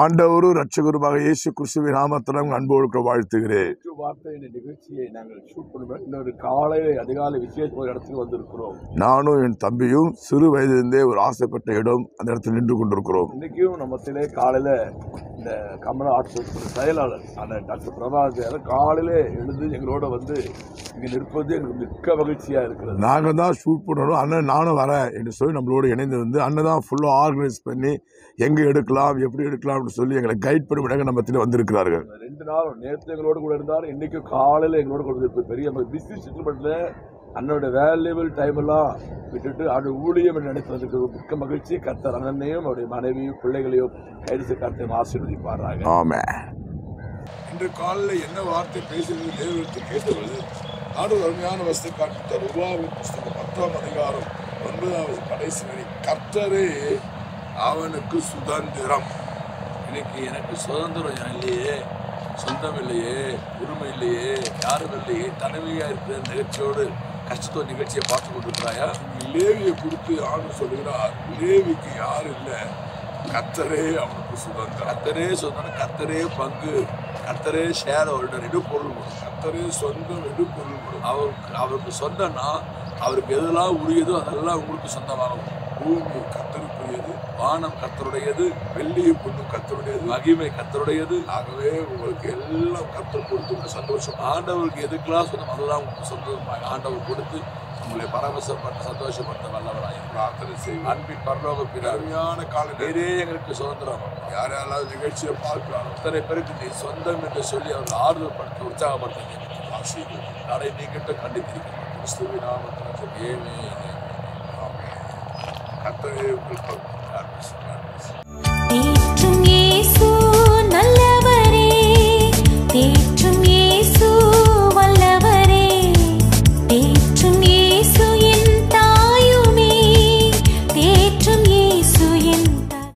ஆண்டவரும் ரட்சகருமாக இயேசு கிறிஸ்துவின் நாமத்திலும் அன்போடு கூட வாழ்த்துகிறேன் இன்று வார்த்தை என்ற நிகழ்ச்சியை நாங்கள் ஷூட் பண்ணுவோம் இன்னொரு காலையில் அதிகாலை விசேஷ ஒரு இடத்துக்கு வந்திருக்கிறோம் நானும் என் தம்பியும் சிறு வயதிலிருந்தே ஒரு ஆசைப்பட்ட இடம் அந்த இடத்தில் நின்று கொண்டிருக்கிறோம் இன்னைக்கும் நம்மத்திலே காலையில் இந்த கமலா ஆர்ட்ஸ் செயலாளர் அந்த டாக்டர் பிரபாகர் காலையில எழுந்து எங்களோட வந்து இங்கே நிற்பது எங்களுக்கு மிக்க மகிழ்ச்சியாக இருக்கிறது நாங்கள் தான் ஷூட் பண்ணணும் அண்ணன் நானும் வரேன் என்று சொல்லி நம்மளோட இணைந்து வந்து அண்ணன் தான் ஃபுல்லாக ஆர்கனைஸ் பண்ணி எங்கே எடுக்கலாம் எப்படி எடுக்கலாம் அப்படின்னு சொல்லி எங்களை கைட் பண்ணி விட நம்ம மத்தியில் வந்திருக்கிறார்கள் இந்த ரெண்டு நாளும் நேற்று எங்களோட கூட இருந்தார் இன்னைக்கும் காலையில் எங்களோட கூட இருப்பது பெரிய பிஸி செட்டில்மெண்ட்டில் அண்ணனோட வேல்யூபிள் டைம் எல்லாம் விட்டுட்டு அவருடைய ஊழியம் என்று நினைத்து வந்திருக்கிறது மிக்க மகிழ்ச்சி கர்த்தர் அண்ணனையும் அவருடைய மனைவியும் பிள்ளைகளையும் கைது கர்த்தையும் ஆசீர்வதிப்பாராங்க ஆமே இன்று காலையில் என்ன வார்த்தை பேசுகிறது தேவனுக்கு கேட்டது ஆண்டு அருமையான வசதி காட்டு உருவாவின் புஸ்தகம் பத்தாம் அதிகாரம் ஒன்பதாவது கடைசி வரை கர்த்தரே அவனுக்கு சுதந்திரம் இன்னைக்கு எனக்கு சுதந்திரம் இல்லையே சொந்தம் இல்லையே உரிமை இல்லையே யாரும் இல்லையே தனிமையாக இருக்கிற நிகழ்ச்சியோடு கஷ்டத்தோட நிகழ்ச்சியை பார்த்து கொண்டிருக்கிறாயா லேவியை குறித்து ஆண்டு சொல்லுகிறார் லேவிக்கு யாரும் இல்லை கர்த்தரே அவனுக்கு சுதந்திரம் கத்தரே சொந்தம் கத்தரே பங்கு கத்தரே ஷேர் ஹோல்டர் இது பொருள் கொடுக்கும். கர்த்தரே சொந்தம் என்று பொருள்படும் அவருக்கு அவருக்கு சொந்தம்னா அவருக்கு எதெல்லாம் உரியதோ அதெல்லாம் உங்களுக்கு சொந்தமாகும் பூமி கர்த்தருக்குரியது வானம் கத்தருடையது வெள்ளியை பொண்ணு கர்த்தருடையது மகிமை கத்தருடையது ஆகவே உங்களுக்கு எல்லாம் கர்த்தர் கொடுத்து சந்தோஷம் ஆண்டவருக்கு எதுக்கெல்லாம் சொந்தம் அதெல்லாம் உங்களுக்கு சொந்தமாக ஆண்டவர் கொடுத்து உங்களை பரவசப்பட்ட சந்தோஷப்பட்ட வல்லவராய் பிரார்த்தனை செய்வோம் அன்பின் பரலோக பிதாவே அருமையான கால நீரே எங்களுக்கு சுதந்திரம் யார் யாராவது நிகழ்ச்சியை பார்க்கிறாரோ அத்தனை பேருக்கு நீ சொந்தம் என்று சொல்லி அவர்கள் ஆறுதல் படுத்த உற்சாகப்படுத்த ஆசீர்வதி அதை நீங்கிட்ட கண்டித்திருக்கிறோம் கிறிஸ்துவின் நாமத்தில் ஏமே கர்த்தரே உங்களுக்கு God bless you. God bless you.